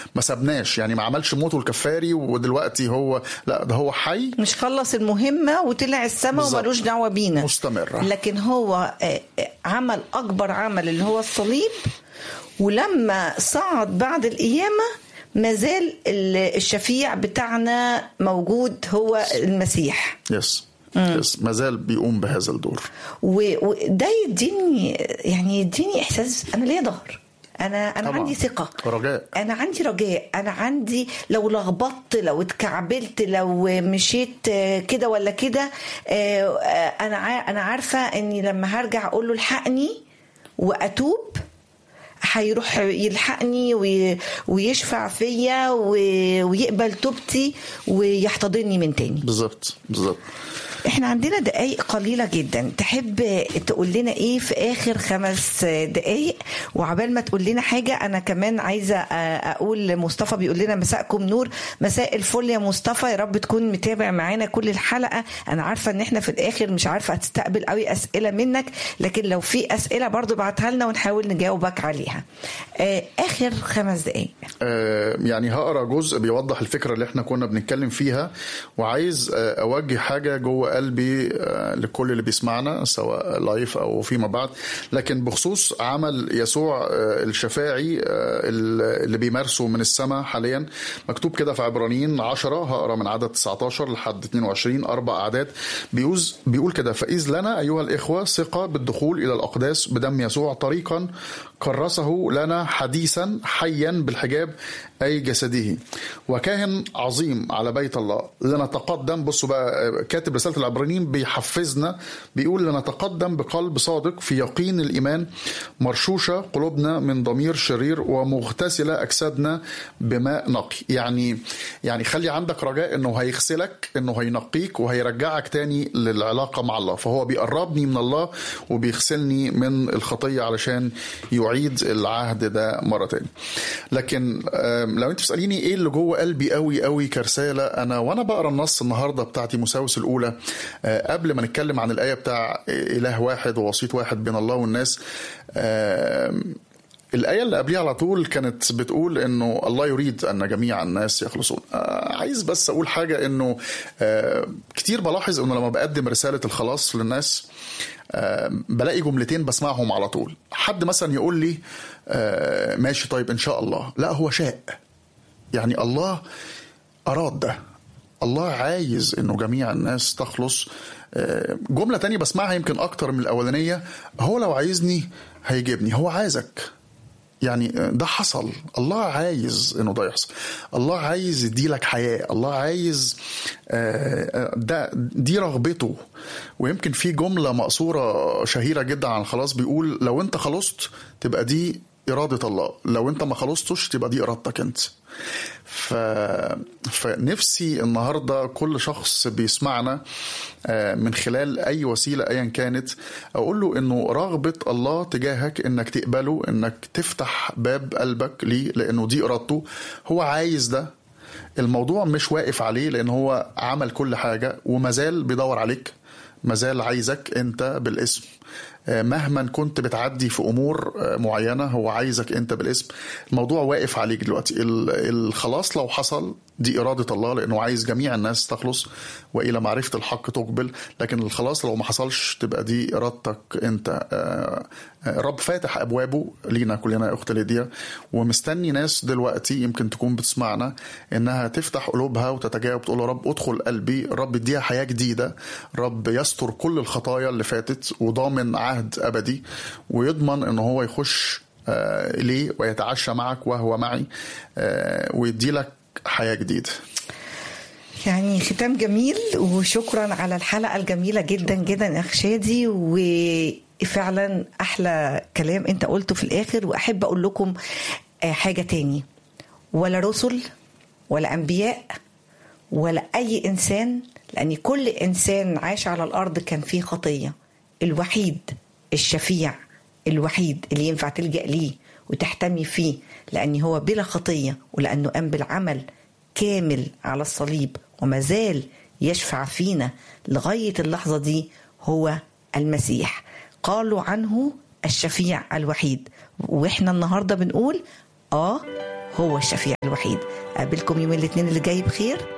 ما سابناش يعني ما عملش موته الكفاري ودلوقتي هو لا ده هو حي مش خلص المهمة وطلع السماء بالظبط. وملوش دعوة بينا مستمرة. لكن هو آه، آه، عمل أكبر عمل اللي هو الصليب ولما صعد بعد القيامة مازال ال- الشفيع بتاعنا موجود هو المسيح يس يس ما زال بيقوم بهذا الدور و- وده يديني يعني يديني احساس انا ليا ظهر انا انا طبعاً. عندي ثقه رجاء. انا عندي رجاء انا عندي لو لخبطت لو اتكعبلت لو مشيت آه، كده ولا كده آه، آه، انا عا- انا عارفه اني لما هرجع اقول له الحقني واتوب هيروح يلحقني وي- ويشفع فيا و- ويقبل توبتي ويحتضني من تاني بالظبط بالظبط احنا عندنا دقايق قليلة جدا تحب تقول لنا ايه في اخر خمس دقايق وعبال ما تقول لنا حاجة انا كمان عايزة اقول مصطفى بيقول لنا مساءكم نور مساء الفل يا مصطفى يا رب تكون متابع معانا كل الحلقة انا عارفة ان احنا في الاخر مش عارفة هتستقبل قوي اسئلة منك لكن لو في اسئلة برضو بعتها لنا ونحاول نجاوبك عليها آه، اخر خمس دقايق آه، يعني هقرا جزء بيوضح الفكره اللي احنا كنا بنتكلم فيها وعايز آه، اوجه حاجه جوه قلبي آه، لكل اللي بيسمعنا سواء لايف او فيما بعد لكن بخصوص عمل يسوع آه، الشفاعي آه، اللي بيمارسه من السماء حاليا مكتوب كده في عبرانيين 10 هقرا من عدد 19 لحد 22 اربع اعداد بيقول بيقول كده فاذ لنا ايها الاخوه ثقه بالدخول الى الاقداس بدم يسوع طريقا كرسه لنا حديثا حيا بالحجاب اي جسده وكاهن عظيم على بيت الله لنتقدم بصوا بقى كاتب رساله العبرانيين بيحفزنا بيقول لنتقدم بقلب صادق في يقين الايمان مرشوشه قلوبنا من ضمير شرير ومغتسله اجسادنا بماء نقي يعني يعني خلي عندك رجاء انه هيغسلك انه هينقيك وهيرجعك تاني للعلاقه مع الله فهو بيقربني من الله وبيغسلني من الخطيه علشان يعيد العهد ده مره تاني لكن آم، لو انت بتساليني ايه اللي جوه قلبي قوي قوي كرساله انا وانا بقرا النص النهارده بتاع تيموساوس الاولى آه، قبل ما نتكلم عن الايه بتاع اله واحد ووسيط واحد بين الله والناس آم، الآية اللي قبليها على طول كانت بتقول إنه الله يريد أن جميع الناس يخلصون. آه عايز بس أقول حاجة إنه آه كتير بلاحظ إنه لما بقدم رسالة الخلاص للناس آه بلاقي جملتين بسمعهم على طول. حد مثلا يقول لي آه ماشي طيب إن شاء الله. لا هو شاء. يعني الله أراد ده. الله عايز انه جميع الناس تخلص آه، جملة تانية بسمعها يمكن اكتر من الاولانية هو لو عايزني هيجيبني هو عايزك يعني ده حصل الله عايز انه ده يحصل الله عايز يديلك حياة الله عايز آه، ده دي رغبته ويمكن في جملة مقصورة شهيرة جدا عن الخلاص بيقول لو انت خلصت تبقى دي إرادة الله لو انت ما خلصتش تبقى دي إرادتك انت ف... فنفسي النهارده كل شخص بيسمعنا آه، من خلال اي وسيله ايا كانت اقول له انه رغبه الله تجاهك انك تقبله انك تفتح باب قلبك ليه لانه دي ارادته هو عايز ده الموضوع مش واقف عليه لان هو عمل كل حاجه ومازال بيدور عليك مازال عايزك انت بالاسم آه، مهما كنت بتعدي في امور آه، معينه هو عايزك انت بالاسم الموضوع واقف عليك دلوقتي ال- الخلاص لو حصل دي اراده الله لانه عايز جميع الناس تخلص والى معرفه الحق تقبل لكن الخلاص لو ما حصلش تبقى دي ارادتك انت آه، آه، رب فاتح ابوابه لينا كلنا يا اخت ليديا ومستني ناس دلوقتي يمكن تكون بتسمعنا انها تفتح قلوبها وتتجاوب تقول له رب ادخل قلبي رب اديها حياه جديده رب يستر كل الخطايا اللي فاتت وضامن عهد ابدي ويضمن ان هو يخش آه، اليه ويتعشى معك وهو معي آه، ويدي لك حياه جديده يعني ختام جميل وشكرا على الحلقة الجميلة جدا جدا يا أخ شادي وفعلا أحلى كلام أنت قلته في الآخر وأحب أقول لكم آه، حاجة تاني ولا رسل ولا أنبياء ولا أي إنسان لأن كل إنسان عاش على الأرض كان فيه خطية الوحيد الشفيع الوحيد اللي ينفع تلجأ ليه وتحتمي فيه لأن هو بلا خطية ولأنه قام بالعمل كامل على الصليب وما زال يشفع فينا لغاية اللحظة دي هو المسيح قالوا عنه الشفيع الوحيد واحنا النهارده بنقول اه هو الشفيع الوحيد اقابلكم يوم الاثنين اللي جاي بخير